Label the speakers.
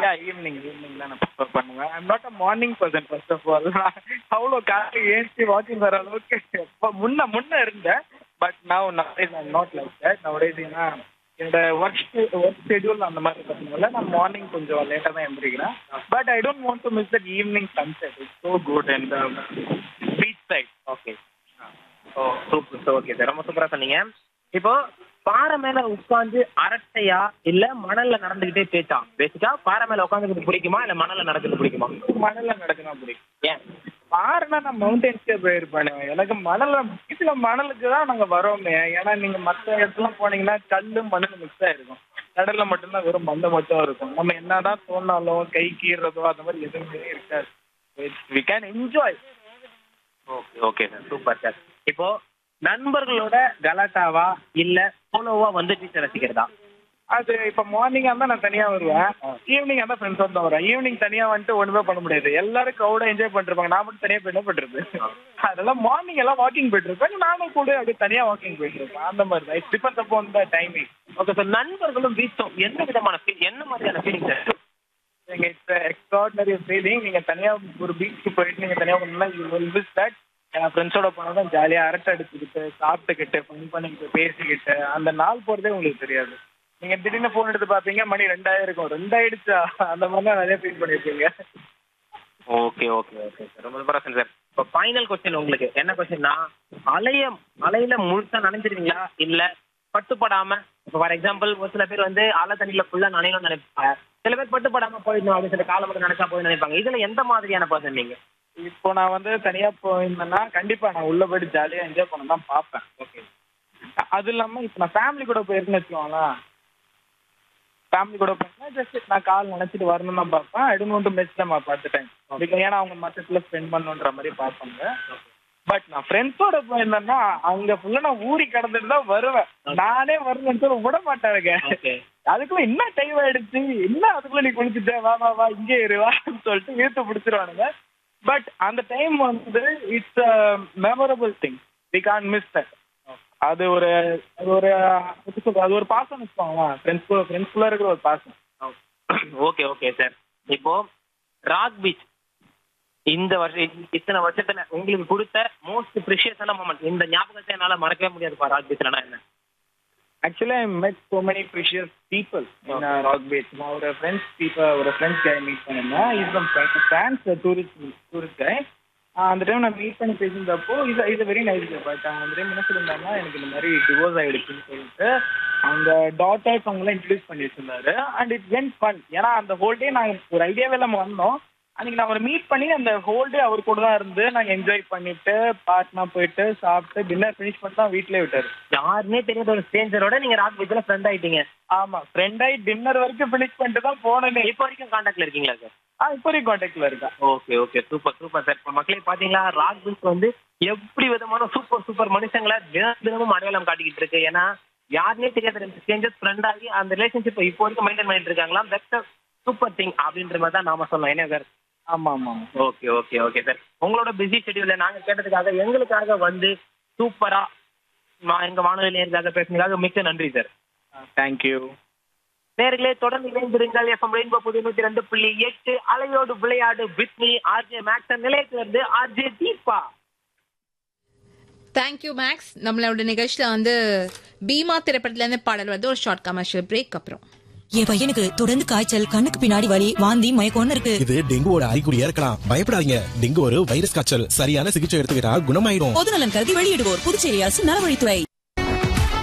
Speaker 1: யா evening evening தான் நான் prefer பண்ணுவேன் I'm not a morning person first of all அவ்வளோ காலையில் ஏஞ்சி வாக்கிங் வர அளவுக்கு எப்போ முன்ன முன்ன இருந்தேன் பட் நான் nowadays I'm not like that nowadays ஏன்னா என்னோட ஒர்க் ஒர்க் ஷெட்யூல் அந்த மாதிரி இருக்கிறதுனால நான் மார்னிங் கொஞ்சம் லேட்டாக தான் எழுந்திரிக்கிறேன் but I don't want to miss that evening sunset it's so good and beach side
Speaker 2: okay oh super sir okay sir ரொம்ப சூப்பரா சொன்னீங்க இப்போ பாறை மேல உட்கார்ந்து அரட்டையா இல்ல மணல்ல நடந்துகிட்டே பேச்சா பேசிக்கா பாறை மேல உட்காந்துக்கிட்டு பிடிக்குமா இல்ல மணல்ல நடக்கிறது பிடிக்குமா
Speaker 1: மணலில் நடக்கணும் பிடிக்கும்
Speaker 2: ஏன்
Speaker 1: பாருன்னா நான் மவுண்டன்ஸ்க்கே போயிருப்பேன் எனக்கு மணல் இதுல மணலுக்கு தான் நாங்க வரோமே ஏன்னா நீங்க மற்ற இடத்துல போனீங்கன்னா கல்லு மணல் மிக்ஸ் ஆயிருக்கும் கடல்ல மட்டும்தான் வெறும் மண்ணு மட்டும் இருக்கும் நம்ம என்னதான் தோணாலும் கை கீறதோ அந்த மாதிரி எதுவுமே இருக்காது we can enjoy
Speaker 2: okay okay sir super sir இப்போ நண்பர்களோட கலாட்டாவா இல்ல சோலோவா வந்து டீச்சர் ரசிக்கிறதா
Speaker 1: அது இப்ப மார்னிங்கா இருந்தா நான் தனியா வருவேன் ஈவினிங் இருந்தா ஃப்ரெண்ட்ஸ் தான் வரேன் ஈவினிங் தனியா வந்துட்டு ஒண்ணுமே பண்ண முடியாது எல்லாரும் க்ரௌட என்ஜாய் பண்ணிருப்பாங்க நான் மட்டும் தனியா போய் என்ன பண்றது அதெல்லாம் மார்னிங் எல்லாம் வாக்கிங் போயிட்டு இருப்பேன் நானும் கூட அப்படியே தனியா வாக்கிங் போயிட்டு இருப்பேன் அந்த மாதிரி தான் it's depends upon the timing
Speaker 2: okay sir நண்பர்களும் பீச்சும் எந்த விதமான feel- என்ன மாதிரியான ஃபீலிங் சார்
Speaker 1: நீங்க இட்ஸ் எக்ஸ்ட்ராடினரி ஃபீலிங் நீங்க தனியா ஒரு பீச்சுக்கு போயிட்டு நீங்க தனியா பண்ணலாம் யூ வில் மிஸ் தட் என் ஃப்ரெண்ட்ஸோட போனா தான் ஜாலியா அரட்டை அடிச்சுக்கிட்டு சாப்பிட்டுக்கிட்டு ஃபன் பண்ணிக்கிட்டு பேசிக்கிட்டு அந்த நாள் போறதே உங்களுக்கு தெரியாது நீங்க திடீர்னு போன் எடுத்து பாப்பீங்க மணி ரெண்டாயிரம் இருக்கும் ரெண்டாயிடுச்சா அந்த மாதிரிலாம் நிறைய ஃபீல் பண்ணிருப்பீங்க
Speaker 2: ஓகே ஓகே ஓகே சார் ரொம்ப சூப்பரா சொன்னீங்க சார் இப்போ ஃபைனல் கொஸ்டின் உங்களுக்கு என்ன கொஸ்டின்னா அலைய அலையில முழுசா நனைஞ்சிருவீங்களா இல்ல பட்டுப்படாம இப்போ ஃபார் எக்ஸாம்பிள் ஒரு சில பேர் வந்து அலை தண்ணியில ஃபுல்லா நனையணும்னு நினைப்பாங்க சில பேர் பட்டுப்படாம போயிடணும் அப்படின்னு சொல்லி காலம் மட்டும் நினைச்சா போய் நினைப்பாங்க இதுல எந்த மாதிரியான பர்சன் நீங்க
Speaker 1: இப்போ நான் வந்து தனியா போயிருந்தேன்னா கண்டிப்பா நான் உள்ள போயிட்டு ஜாலியா என்ஜாய் பண்ண தான் பார்ப்பேன்
Speaker 2: ஓகே
Speaker 1: அது இல்லாம இப்போ நான் ஃபேமிலி கூட போயிருக்கேன்னு வச்சுக்கோங்களேன் ஃபேமிலி கூட போயிருந்தா ஜஸ்ட் நான் கால் நினைச்சிட்டு வரணும் தான் பார்ப்பேன் I don't want to miss them பார்த்துட்டேன் ஏன்னா அவங்க மற்றத்துல ஸ்பெண்ட் பண்ணுன்ற மாதிரி பார்ப்பாங்க பட் நான் ஃப்ரெண்ட்ஸோட போயிருந்தேன்னா அங்க ஃபுல்லா நான் ஊறி கடந்துட்டு தான் வருவேன் நானே வரணும்னு சொல்லி விட மாட்டாருங்க
Speaker 2: ஓகே
Speaker 1: அதுக்குள்ள என்ன டைம் ஆயிடுச்சு என்ன அதுக்குள்ள நீ குளிச்சுட்ட வா வா வா இங்கே இரு வான்னு சொல்லிட்டு இழுத்து பிடிச்சிருவானுங்க பட் அந்த டைம் வந்து it's memorable thing we can't miss that அது ஒரு அது ஒரு எப்படி சொல்றது அது ஒரு பாசம் வச்சுக்கோங்களேன் ஃப்ரெண்ட்ஸ் ஃப்ரெண்ட்ஸ்குள்ள இருக்கிற ஒரு பாசம்
Speaker 2: ஓகே ஓகே சார் இப்போ ராக் பீச் இந்த வருஷம் இத்தனை வருஷத்துல உங்களுக்கு கொடுத்த மோஸ்ட் ப்ரிஷியஸான மூமெண்ட் இந்த ஞாபகத்தை என்னால மறக்கவே முடியாதுப்பா ராக் பீச்லனா என்ன
Speaker 1: actually I met so many precious people in Rock Beach நான் ஒரு ஃப்ரெண்ட்ஸ் பீப்புள் ஒரு ஃப்ரெண்ட்ஸ் கை மீட் பண்ணியிருந்தேன் is from France tourist tourist guy அந்த டைம் நான் மீட் பண்ணி பேசியிருந்தப்போ இது இது வெரி நைஸ் பட் அந்த டைம் என்ன சொல்லியிருந்தாங்கன்னா எனக்கு இந்த மாதிரி டிவோர்ஸ் ஆயிடுச்சுன்னு சொல்லிட்டு அவங்க டாட்டர்ஸ் அவங்களாம் இன்ட்ரடியூஸ் பண்ணி வச்சிருந்தாரு அண்ட் இட் வென் ஃபன் ஏன்னா அந்த ஹோல் டே நாங்கள் ஒரு ஐடியாவே இல்லாமல் வந்தோம் அன்னைக்கு நான் அவரை மீட் பண்ணி அந்த ஹோல் டே அவர் கூட தான் இருந்து நாங்கள் என்ஜாய் பண்ணிட்டு பார்ட்னா போயிட்டு சாப்பிட்டு டின்னர் ஃபினிஷ் பண்ணி தான் வீட்டிலே விட்டாரு
Speaker 2: யாருன்னே தெரியாத ஒரு ஸ்ட்ரேஞ்சரோட நீங்க ராக் பீச்ல ஃப்ரெண்ட் ஆயிட்டீங்க
Speaker 1: ஆமா ஃப்ரெண்ட் ஆகி டின்னர் வரைக்கும் ஃபினிஷ் பண்ணிட்டு தான் போனேனே
Speaker 2: இப்போ வரைக்கும் கான்டாக்ட்ல இருக்கீங்களா சார்
Speaker 1: ஆ இப்போ வரைக்கும் கான்டாக்ட்ல இருக்கேன்
Speaker 2: okay okay super super sir இப்போ மக்களே பாத்தீங்களா ராக் பீச் வந்து எப்படி விதமான சூப்பர் சூப்பர் மனுஷங்களை தினம் தினமும் அடையாளம் காட்டிக்கிட்டு இருக்கு ஏன்னா யாருன்னே தெரியாத ரெண்டு ஸ்ட்ரேஞ்சர்ஸ் ஃப்ரெண்ட் ஆகி அந்த ரிலேஷன்ஷிப் இப்போ வரைக்கும் மெயின்டைன் பண்ணிட்டு இருக்காங்களா பெஸ்ட் சூப்பர் திங் அப்படின்ற மாதிரி தான் நாம சொன்னோம் என்ன சார்
Speaker 1: ஆமா ஆமா
Speaker 2: ஓகே ஓகே ஓகே சார் உங்களோட பிஸி ஷெடியூல்ல நாங்க கேட்டதுக்காக எங்களுக்காக வந்து சூப்பரா மா- எங்க வானொலி நேருக்காக பேசுனதுக்காக மிக்க நன்றி சார்
Speaker 1: தேங்க்யூ
Speaker 2: நேர்களே தொடர்ந்து இணைந்திருங்கள் எஃப்எம் ரெயின்போ புது நூத்தி ரெண்டு புள்ளி எட்டு அலையோடு விளையாடு வித்மி ஆர்ஜே மேக்ஸன் நிலையத்திலிருந்து ஆர்ஜே தீபா
Speaker 3: தேங்க்யூ மேக்ஸ் நம்மளோட நிகழ்ச்சியில வந்து பீமா திரைப்படத்துல இருந்து பாடல் வந்து ஒரு ஷார்ட் கமர்ஷியல் பிரேக் அப்புறம்
Speaker 4: என் பையனுக்கு தொடர்ந்து காய்ச்சல் கண்ணுக்கு பின்னாடி வலி வாந்தி மயக்கம்னு இருக்கு
Speaker 5: இது டெங்குவோட அறிகுறியா இருக்கலாம் பயப்படாதீங்க டெங்கு ஒரு வைரஸ் காய்ச்சல் சரியான சிகிச்சை எடுத்துக்கிட்டா குணமாயிடும்
Speaker 4: பொதுநலன் கருதி வெளியிடுவோர் புதுச்சேரி அரசு நலவழித்துறை